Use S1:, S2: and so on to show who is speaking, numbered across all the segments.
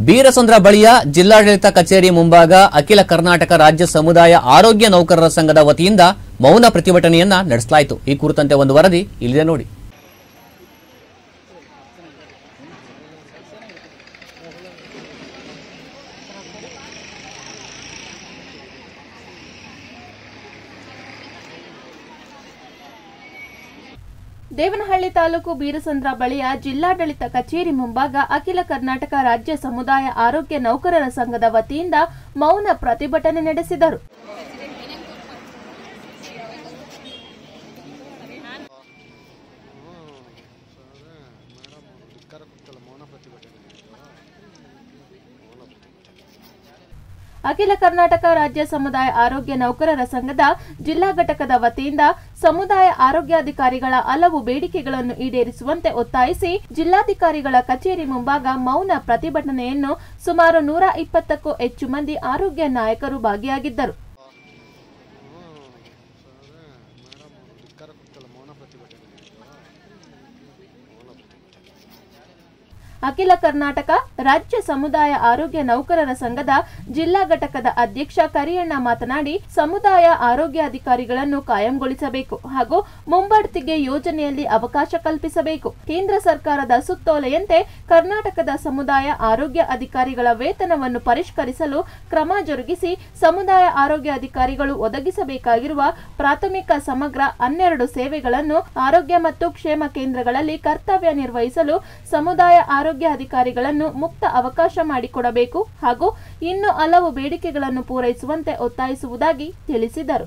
S1: ಬೀರಸಂದ್ರ ಬಳಿಯ ಜಿಲ್ಲಾಡಳಿತ ಕಚೇರಿ ಮುಂಭಾಗ ಅಖಿಲ ಕರ್ನಾಟಕ ರಾಜ್ಯ ಸಮುದಾಯ ಆರೋಗ್ಯ ನೌಕರರ ಸಂಘದ ವತಿಯಿಂದ ಮೌನ ಪ್ರತಿಭಟನೆಯನ್ನ ನಡೆಸಲಾಯಿತು ಈ ಕುರಿತಂತೆ ಒಂದು ವರದಿ ಇಲ್ಲಿದೆ ನೋಡಿ
S2: ದೇವನಹಳ್ಳಿ ತಾಲೂಕು ಬೀರಸಂದ್ರ ಬಳಿಯ ಜಿಲ್ಲಾಡಳಿತ ಕಚೇರಿ ಮುಂಭಾಗ ಅಖಿಲ ಕರ್ನಾಟಕ ರಾಜ್ಯ ಸಮುದಾಯ ಆರೋಗ್ಯ ನೌಕರರ ಸಂಘದ ವತಿಯಿಂದ ಮೌನ ಪ್ರತಿಭಟನೆ ನಡೆಸಿದರು ಅಖಿಲ ಕರ್ನಾಟಕ ರಾಜ್ಯ ಸಮುದಾಯ ಆರೋಗ್ಯ ನೌಕರರ ಸಂಘದ ಜಿಲ್ಲಾ ಘಟಕದ ವತಿಯಿಂದ ಸಮುದಾಯ ಆರೋಗ್ಯಾಧಿಕಾರಿಗಳ ಹಲವು ಬೇಡಿಕೆಗಳನ್ನು ಈಡೇರಿಸುವಂತೆ ಒತ್ತಾಯಿಸಿ ಜಿಲ್ಲಾಧಿಕಾರಿಗಳ ಕಚೇರಿ ಮುಂಭಾಗ ಮೌನ ಪ್ರತಿಭಟನೆಯನ್ನು ಸುಮಾರು ನೂರ ಇಪ್ಪತ್ತಕ್ಕೂ ಹೆಚ್ಚು ಮಂದಿ ಆರೋಗ್ಯ ನಾಯಕರು ಭಾಗಿಯಾಗಿದ್ದರು ಅಖಿಲ ಕರ್ನಾಟಕ ರಾಜ್ಯ ಸಮುದಾಯ ಆರೋಗ್ಯ ನೌಕರರ ಸಂಘದ ಜಿಲ್ಲಾ ಘಟಕದ ಅಧ್ಯಕ್ಷ ಕರಿಯಣ್ಣ ಮಾತನಾಡಿ ಸಮುದಾಯ ಆರೋಗ್ಯಾಧಿಕಾರಿಗಳನ್ನು ಕಾಯಂಗೊಳಿಸಬೇಕು ಹಾಗೂ ಮುಂಬಡ್ತಿಗೆ ಯೋಜನೆಯಲ್ಲಿ ಅವಕಾಶ ಕಲ್ಪಿಸಬೇಕು ಕೇಂದ್ರ ಸರ್ಕಾರದ ಸುತ್ತೋಲೆಯಂತೆ ಕರ್ನಾಟಕದ ಸಮುದಾಯ ಆರೋಗ್ಯ ಅಧಿಕಾರಿಗಳ ವೇತನವನ್ನು ಪರಿಷ್ಕರಿಸಲು ಕ್ರಮ ಜರುಗಿಸಿ ಸಮುದಾಯ ಆರೋಗ್ಯ ಅಧಿಕಾರಿಗಳು ಒದಗಿಸಬೇಕಾಗಿರುವ ಪ್ರಾಥಮಿಕ ಸಮಗ್ರ ಹನ್ನೆರಡು ಸೇವೆಗಳನ್ನು ಆರೋಗ್ಯ ಮತ್ತು ಕ್ಷೇಮ ಕೇಂದ್ರಗಳಲ್ಲಿ ಕರ್ತವ್ಯ ನಿರ್ವಹಿಸಲು ಸಮುದಾಯ ಆರೋಗ್ಯ ಅಧಿಕಾರಿಗಳನ್ನು ಮುಕ್ತ ಅವಕಾಶ ಮಾಡಿಕೊಡಬೇಕು ಹಾಗೂ ಇನ್ನು ಹಲವು ಬೇಡಿಕೆಗಳನ್ನು ಪೂರೈಸುವಂತೆ ಒತ್ತಾಯಿಸುವುದಾಗಿ ತಿಳಿಸಿದರು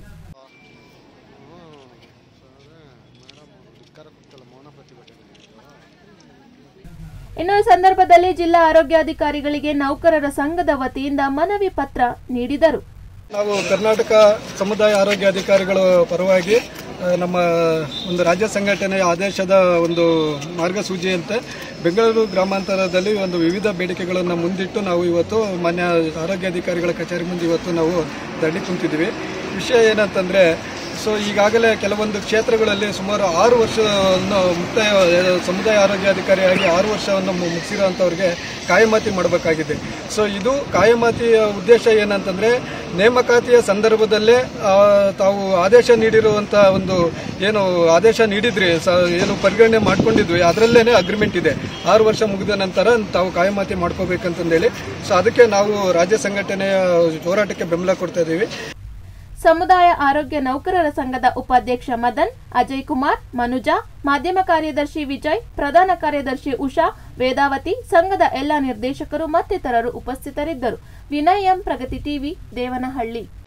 S2: ಇನ್ನು ಈ ಸಂದರ್ಭದಲ್ಲಿ ಜಿಲ್ಲಾ ಆರೋಗ್ಯಾಧಿಕಾರಿಗಳಿಗೆ ನೌಕರರ ಸಂಘದ ವತಿಯಿಂದ ಮನವಿ ಪತ್ರ ನೀಡಿದರು
S3: ನಾವು ಕರ್ನಾಟಕ ಸಮುದಾಯ ಆರೋಗ್ಯ ಅಧಿಕಾರಿಗಳ ಪರವಾಗಿ ಆ, ನಮ್ಮ ಒಂದು ರಾಜ್ಯ ಸಂಘಟನೆಯ ಆದೇಶದ ಒಂದು ಮಾರ್ಗಸೂಚಿಯಂತೆ ಬೆಂಗಳೂರು ಗ್ರಾಮಾಂತರದಲ್ಲಿ ಒಂದು ವಿವಿಧ ಬೇಡಿಕೆಗಳನ್ನು ಮುಂದಿಟ್ಟು ನಾವು ಇವತ್ತು ಮಾನ್ಯ ಆರೋಗ್ಯಾಧಿಕಾರಿಗಳ ಕಚೇರಿ ಮುಂದೆ ಇವತ್ತು ನಾವು ದಂಡಿ ಕುಂತಿದ್ದೀವಿ ವಿಷಯ ಏನಂತಂದರೆ ಸೊ ಈಗಾಗಲೇ ಕೆಲವೊಂದು ಕ್ಷೇತ್ರಗಳಲ್ಲಿ ಸುಮಾರು ಆರು ವರ್ಷವನ್ನು ಮುಕ್ತಾಯ ಸಮುದಾಯ ಆರೋಗ್ಯಾಧಿಕಾರಿಯಾಗಿ ಆರು ವರ್ಷವನ್ನು ಮು- ಮುಗಿಸಿರೋಂಥವ್ರಿಗೆ ಕಾಯಮಾತಿ ಮಾಡಬೇಕಾಗಿದೆ ಸೊ ಇದು ಕಾಯಮಾತಿಯ ಉದ್ದೇಶ ಏನಂತಂದರೆ ನೇಮಕಾತಿಯ ಸಂದರ್ಭದಲ್ಲೇ ಆ, ತಾವು ಆದೇಶ ನೀಡಿರುವಂಥ ಒಂದು ಏನು ಆದೇಶ ನೀಡಿದ್ರಿ ಸ ಏನು ಪರಿಗಣನೆ ಮಾಡ್ಕೊಂಡಿದ್ವಿ ಅದರಲ್ಲೇ ಅಗ್ರಿಮೆಂಟ್ ಇದೆ ಆರು ವರ್ಷ ಮುಗಿದ ನಂತರ ತಾವು ಕಾಯಮಾತಿ ಮಾಡ್ಕೋಬೇಕಂತಂದೇಳಿ ಸೊ ಅದಕ್ಕೆ ನಾವು ರಾಜ್ಯ ಸಂಘಟನೆಯ ಹೋರಾಟಕ್ಕೆ ಬೆಂಬಲ ಕೊಡ್ತಾ ಇದ್ದೀವಿ
S2: ಸಮುದಾಯ ಆರೋಗ್ಯ ನೌಕರರ ಸಂಘದ ಉಪಾಧ್ಯಕ್ಷ ಮದನ್ ಅಜಯ್ ಕುಮಾರ್ ಮನುಜಾ ಮಾಧ್ಯಮ ಕಾರ್ಯದರ್ಶಿ ವಿಜಯ್ ಪ್ರಧಾನ ಕಾರ್ಯದರ್ಶಿ ಉಷಾ ವೇದಾವತಿ ಸಂಘದ ಎಲ್ಲ ನಿರ್ದೇಶಕರು ಮತ್ತಿತರರು ಉಪಸ್ಥಿತರಿದ್ದರು ವಿನಯ್ ಎಂ ಪ್ರಗತಿ ಟಿವಿ ದೇವನಹಳ್ಳಿ